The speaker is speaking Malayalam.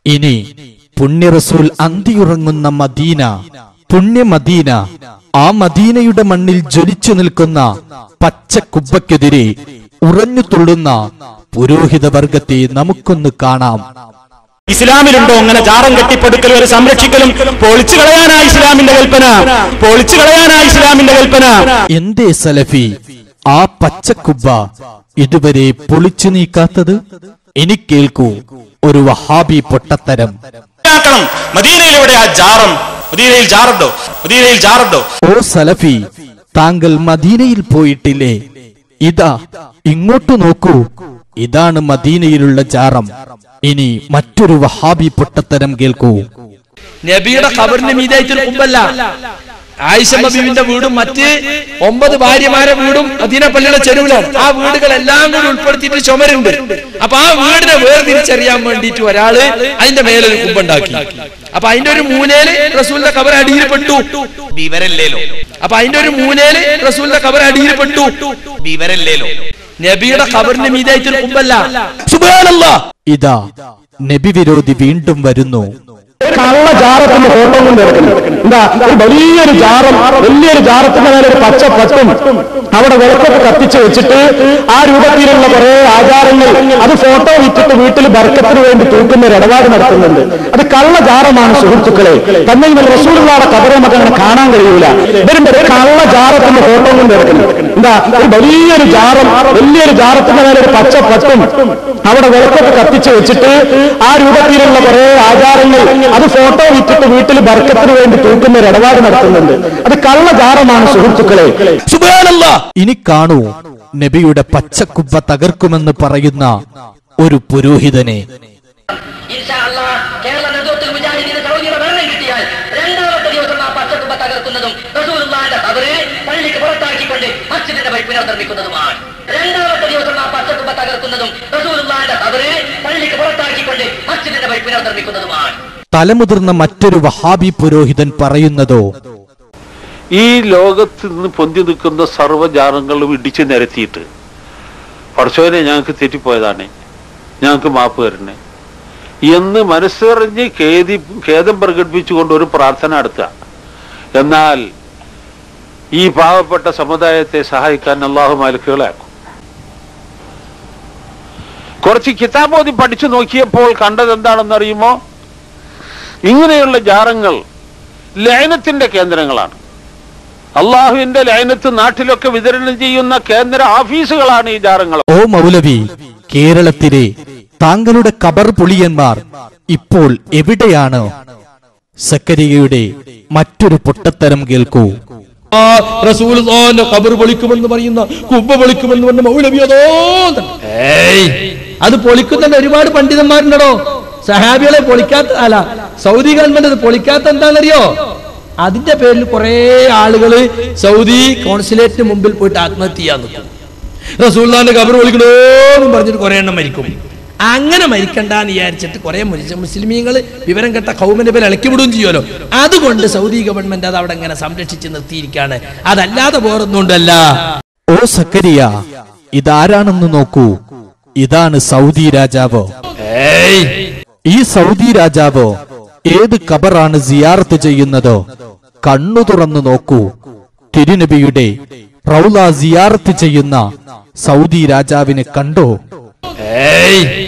ഇനി പുണ്യറസൂൽ അന്തിയുറങ്ങുന്ന മദീന പുണ്യ മദീന ആ മദീനയുടെ മണ്ണിൽ ജ്വലിച്ചു നിൽക്കുന്ന പച്ചക്കുബ്ബയ്ക്കെതിരെ ഉറഞ്ഞു തുള്ളുന്ന പുരോഹിത വർഗത്തെ നമുക്കൊന്ന് കാണാം ഇസ്ലാമിലുണ്ടോ അങ്ങനെ ജാറം കെട്ടിപ്പടുക്കലും ഒരു സംരക്ഷിക്കലും പൊളിച്ചു കളയാനാ ഇസ്ലാമിന്റെ കൽപ്പന പൊളിച്ചു കളയാനാ ഇസ്ലാമിന്റെ കൽപ്പന എന്തേ സലഫി ആ പച്ചക്കുബ്ബ ഇതുവരെ പൊളിച്ചു നീക്കാത്തത് ഇനി കേൾക്കൂ ഒരു വഹാബി പൊട്ടത്തരം ആക്കണം മദീനയിൽ എവിടെ ആ ജാറം മദീനയിൽ ജാറുണ്ടോ മദീനയിൽ ജാറുണ്ടോ ഓ സലഫി താങ്കൾ മദീനയിൽ പോയിട്ടില്ലേ ഇതാ ഇങ്ങോട്ട് നോക്കൂ ഇതാണ് മദീനയിലുള്ള ജാറം ഇനി മറ്റൊരു വഹാബി പൊട്ടത്തരം കേൾക്കൂ നബിയുടെ ഖബറിന് മീതായിട്ടൊരു കുമ്പല്ല ആയിഷ ബീവിന്റെ വീടും മറ്റ് ഒമ്പത് ഭാര്യമാരെ വീടും അദീനപ്പള്ളിയുടെ ചെരുവിലാണ് ആ വീടുകളെല്ലാം കൂടി ഉൾപ്പെടുത്തിയിട്ട് ചുമരുണ്ട് അപ്പൊ ആ വീടിനെ വേർതിരിച്ചറിയാൻ വേണ്ടിയിട്ട് ഒരാള് അതിന്റെ മേലൊരു കുമ്പുണ്ടാക്കി അപ്പൊ അതിന്റെ ഒരു മൂലയില് റസൂലിന്റെ ഖബർ അടിയിൽ പെട്ടു വിവരല്ലേലോ അപ്പൊ അതിന്റെ ഒരു മൂലയില് റസൂലിന്റെ ഖബർ അടിയിൽ പെട്ടു വിവരല്ലേലോ നബിയുടെ ഖബറിന് മീതായിട്ടൊരു കുമ്പല്ല ഇതാ നബി വിരോധി വീണ്ടും വരുന്നു കള്ള ജാറത്തിന്റെ ഫോട്ടോ കൊണ്ട് ഇറക്കുന്നു എന്താ ഒരു വലിയൊരു ജാറം വലിയൊരു ജാറത്തിന്റെ മേലെ ഒരു പച്ച പട്ടും അവിടെ വിളക്കൊക്കെ കത്തിച്ച് വെച്ചിട്ട് ആ രൂപത്തിലുള്ള കുറെ ആചാരങ്ങൾ അത് ഫോട്ടോ വിറ്റിട്ട് വീട്ടിൽ ബർക്കത്തിന് വേണ്ടി തൂക്കുന്ന ഒരു ഇടപാട് നടത്തുന്നുണ്ട് അത് കള്ള ജാറമാണ് സുഹൃത്തുക്കളെ തന്നെ ഇവർ റസൂലുള്ളാടെ കബറെ നമുക്ക് അങ്ങനെ കാണാൻ കഴിയൂല ഇവരുടെ ഒരു കള്ള ജാറത്തിന്റെ ഫോട്ടോ കൊണ്ട് ഇറക്കുന്നു എന്താ ഒരു വലിയൊരു ജാറം വലിയൊരു ജാറത്തിന്റെ മേലെ ഒരു പച്ച പട്ടും അവിടെ വിളക്കൊക്കെ കത്തിച്ച് വെച്ചിട്ട് ആ രൂപത്തിലുള്ള കുറെ ആചാരങ്ങൾ അത് ഫോട്ടോ വിറ്റിട്ട് വീട്ടിൽ ബർക്കത്തിന് വേണ്ടി തൂക്കുന്ന ഒരു ഇടപാട് നടത്തുന്നുണ്ട് അത് കള്ള ജാറമാണ് സുഹൃത്തുക്കളെ ഇനി കാണൂ നബിയുടെ പച്ചക്കുബ്ബ തകർക്കുമെന്ന് പറയുന്ന ഒരു പുരോഹിതനെ ഇൻഷാ അല്ലാ, കേരള നേതൃത്വത്തിൽ മുജാഹിദീന് സൗദിയുടെ ഭരണം കിട്ടിയാൽ രണ്ടാമത്തെ ദിവസം ആ പച്ചക്കുമ്പ തകർക്കുന്നതും റസൂലുള്ളാന്റെ കബറ് പള്ളിക്ക് പുറത്താക്കിക്കൊണ്ട് മസ്ജിദിന്റെ വഴി പുനർനിർമ്മിക്കുന്നതുമാണ് രണ്ടാമത്തെ ദിവസം ആ പച്ചക്കുമ്പ തകർക്കുന്നതും റസൂലുള്ളാന്റെ കബറ് പള്ളിക്ക് പുറത്താക്കിക്കൊണ്ട് മസ്ജിദിന്റെ വഴി പുനർനിർമ്മിക്കുന്നതുമാണ് തലമുതിർന്ന മറ്റൊരു വഹാബി പുരോഹിതൻ പറയുന്നതോ ഈ ലോകത്ത് നിന്ന് പൊന്തി നിൽക്കുന്ന സർവ്വജാലങ്ങളും ഇടിച്ചു നിരത്തിയിട്ട് പടച്ചോനെ ഞങ്ങൾക്ക് തെറ്റിപ്പോയതാണ് ഞങ്ങൾക്ക് മാപ്പ് തരണേ എന്ന് മനസ്സറിഞ്ഞ് ഖേദി ഖേദം പ്രകടിപ്പിച്ചുകൊണ്ട് ഒരു പ്രാർത്ഥന നടത്തുക എന്നാൽ ഈ പാവപ്പെട്ട സമുദായത്തെ സഹായിക്കാൻ അള്ളാഹു മാലിക്കുകളാക്കും കുറച്ച് കിതാബോധി പഠിച്ചു നോക്കിയപ്പോൾ കണ്ടത് എന്താണെന്നറിയുമോ ഇങ്ങനെയുള്ള ജാറങ്ങൾ ലയനത്തിന്റെ കേന്ദ്രങ്ങളാണ് അള്ളാഹുവിന്റെ ലയനത്ത് നാട്ടിലൊക്കെ വിതരണം ചെയ്യുന്ന കേന്ദ്ര ഓഫീസുകളാണ് ഈ ജാറങ്ങൾ ഓ മൗലവി കേരളത്തിലെ താങ്കളുടെ കബർ പുളിയന്മാർ ഇപ്പോൾ എവിടെയാണ് സക്കരിയയുടെ മറ്റൊരു പൊട്ടത്തരം കേൾക്കൂ ആ റസൂലുള്ളാഹിന്റെ ഖബർ പൊളിക്കുമെന്ന് പറയുന്ന കുബ്ബ പൊളിക്കുമെന്ന് പറഞ്ഞ മൗലവി അതോ ഏയ് അത് പൊളിക്കുന്ന ഒരുപാട് പണ്ഡിതന്മാരുണ്ടോ സഹാബികളെ പൊളിക്കാത്ത അല്ല സൗദി ഗവൺമെന്റ് അത് പൊളിക്കാത്ത എന്താണെന്നറിയോ അതിന്റെ പേരിൽ കുറെ ആളുകള് സൗദി കോൺസുലേറ്റിന് മുമ്പിൽ പോയിട്ട് ആത്മഹത്യ ചെയ്യാൻ നിൽക്കും റസൂല്ലാന്റെ ഖബർ പൊളിക്കണോന്നും പറഞ്ഞിട്ട് കുറെ എണ്ണം മരിക്കും അങ്ങനെ മരിക്കണ്ടെന്ന് വിചാരിച്ചിട്ട് കുറെ മുസ്ലിമീങ്ങൾ വിവരം കെട്ട കൗമന്റെ പേര് ഇളക്കി വിടുകയും ചെയ്യുമല്ലോ അതുകൊണ്ട് സൗദി ഗവൺമെന്റ് അത് അവിടെ ഇങ്ങനെ സംരക്ഷിച്ച് നിർത്തിയിരിക്കുകയാണ് അതല്ലാതെ വേറൊന്നുകൊണ്ടല്ല ഓ സക്കരിയ ഇതാരാണെന്ന് നോക്കൂ ഇതാണ് സൗദി രാജാവ് ഏയ് ഈ സൗദി രാജാവ് ഏത് കബറാണ് സിയാറത്ത് ചെയ്യുന്നത് കണ്ണു തുറന്നു നോക്കൂ തിരുനബിയുടെ റൗല സിയാറത്ത് ചെയ്യുന്ന സൗദി രാജാവിനെ കണ്ടോ ഏയ്